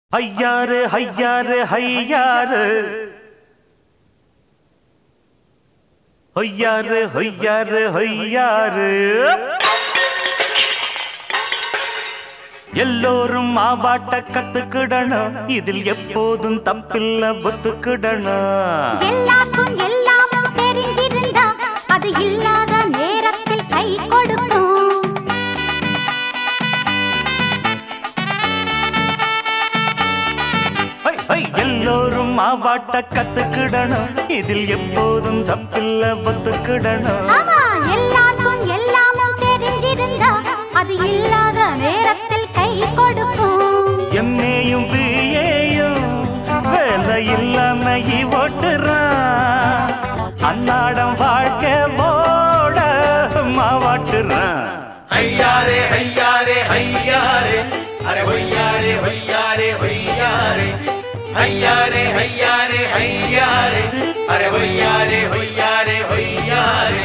ஐயாறு ஐயாறு ஐயாறு ஐயாறு ஐயாறு ஐயாறு எல்லோரும் மாவாட்ட கத்துக்கிடணும் இதில் எப்போதும் தப்பில்ல ஒத்துக்கிடணும் எல்லாருக்கும் எல்லாமும் தெரிஞ்சிருந்தா அது இல்லாத நேரத்தில் கை கொடுக்கும் ஹை, ஹை, எல்லோரும் மாவாட்ட கத்துக்கிடணும் இதில் எப்போதும் தப்பில்ல ஒத்துக்கிடணும் ஆமா எல்லாருக்கும் எல்லாமும் தெரிஞ்சிருந்தா அது இல்லாத நேரத்தில் கை கொடுக்கும் எம்ஏயும் பிஏயும் வேலை இல்லாம ஓட்டுறான் அன்னாடம் வாழ்க்கை போட மாவாட்டுறான் ஹையாரே ஹையாரே ஹையாரே அரே ஹொய்யாரே ஹொய்யாரே ஹொய்யாரே ஹையாரே ஹையாரே ஹையாரே அரே ஹொய்யாரே ஹொய்யாரே ஹொய்யாரே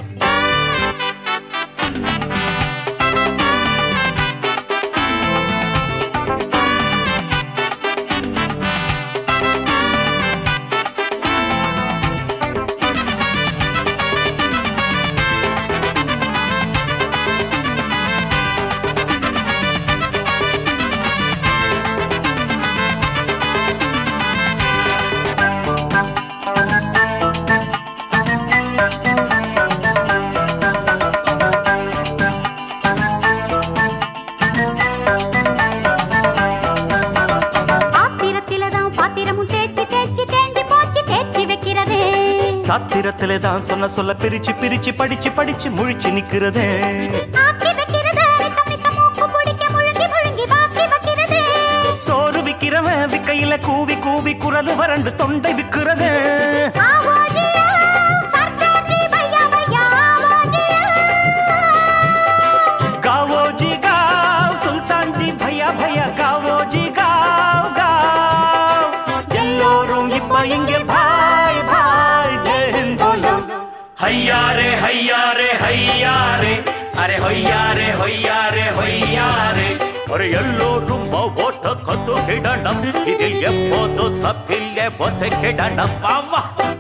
பாத்திரத்திலதான் பாத்திரமும் தேய்ச்சி தேய்ச்சி தேஞ்சி போச்சு தேய்ச்சி வைக்கிறதே சாத்திரத்திலே தான் சொன்ன சொல்ல பிரிச்சு பிரிச்சு படிச்சு படிச்சு முழிச்சு நிக்கிறதே ஆக்கி வைக்கிறதே நித்தம் நித்தம் மூக்கு பிடிக்க முழுங்கி முழுங்கி பாக்கி வைக்கிறதே சோறு விக்கிறவன் விக்கையில கூவி கூவி குரல் வறண்டு தொண்டை விக்கிறதே ஆவோஜியா சர்தார்ஜி பையா பையா ஆவோஜியா गावोजी गाव சுல்தான்ஜி பையா பையா காவோஜி காவ் காவ் எல்லோரும் இப்ப இங்கே பாய் பாய் ஜெயின் போலும் ஹையாரே ஹையாரே ஹையாரே அரே ஹொய்யாரே ஹொய்யாரே ஹொய்யாரே ஒரு எல்லோரும் ஓட்ட கத்து கிடணும் இதில் எப்போது தப்பில்லை ஒத்து கிடணும் ஆமா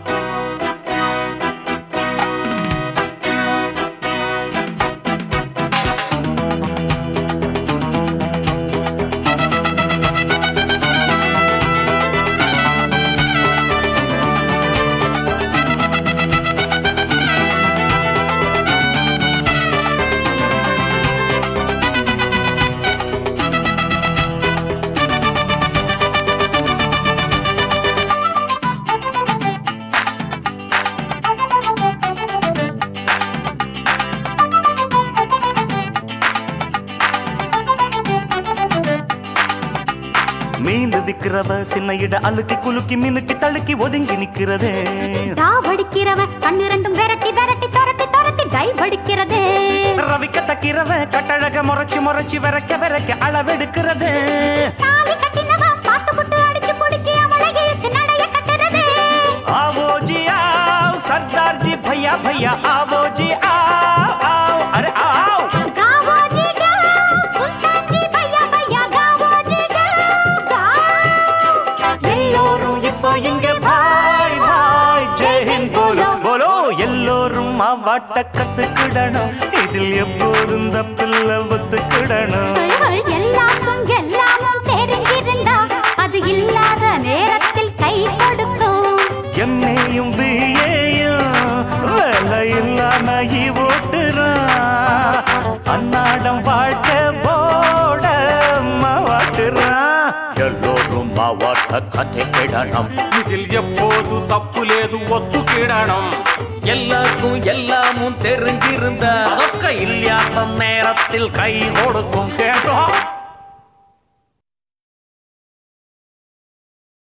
மீன் விக்கிறவ சின்ன இட அழுக்கி குலுக்கி மினுக்கி தழுக்கி ஒதுங்கி நிக்கிறதே தாவடிக்கிறவன் கண்ணு ரெண்டும் விரட்டி விரட்டி துரத்தி துரத்தி டைவடிக்கிறதே ரவிக்க தக்கிறவன் கட்டழக முறைச்சு முறைச்சு விரக்க விரக்க அளவெடுக்கிறதே தாலி கட்டினவன் பாத்து புட்டு அடிச்சு புடிச்சு அவளை இழுத்து நடைய கட்டுறதே आवो जी आओ सरदार जी भैया भैया आवो जी आओ आओ अरे आओ காவோஜி காவ் சுல்தான்ஜி பையா பையா காவோஜி காவ் காவ் எல்லோரும் இப்போ இங்க பாய் பாய் ஜெய் ஹிந்த் போலோ போலோ எல்லோரும் மாவாட்ட கத்துக்கிடணும் இதில் எப்போதும் தப்பில்ல ஒத்துக்கிடணும் ஹை, ஹை, எல்லாருக்கும் எல்லாமும் தெரிஞ்சிருந்தா அது இல்லாத நேரத்தில் கை கொடுக்கும் எம்ஏயும் பிஏயும் வேலை இல்லாம ஓட்டுறான் அன்னாடம் வாழ்க்கை போட மாவாட்டுறான் எல்லோரும் மாவாட்ட கதை கிடணும் இதில் எப்போது தப்பு లేదు ఒత్తు కీడనం எல்லாருக்கும் எல்லாமும் தெரிஞ்சிருந்தா அதற்க இல்லையாத நேரத்தில் கை கொடுக்கும் கேட்டோம்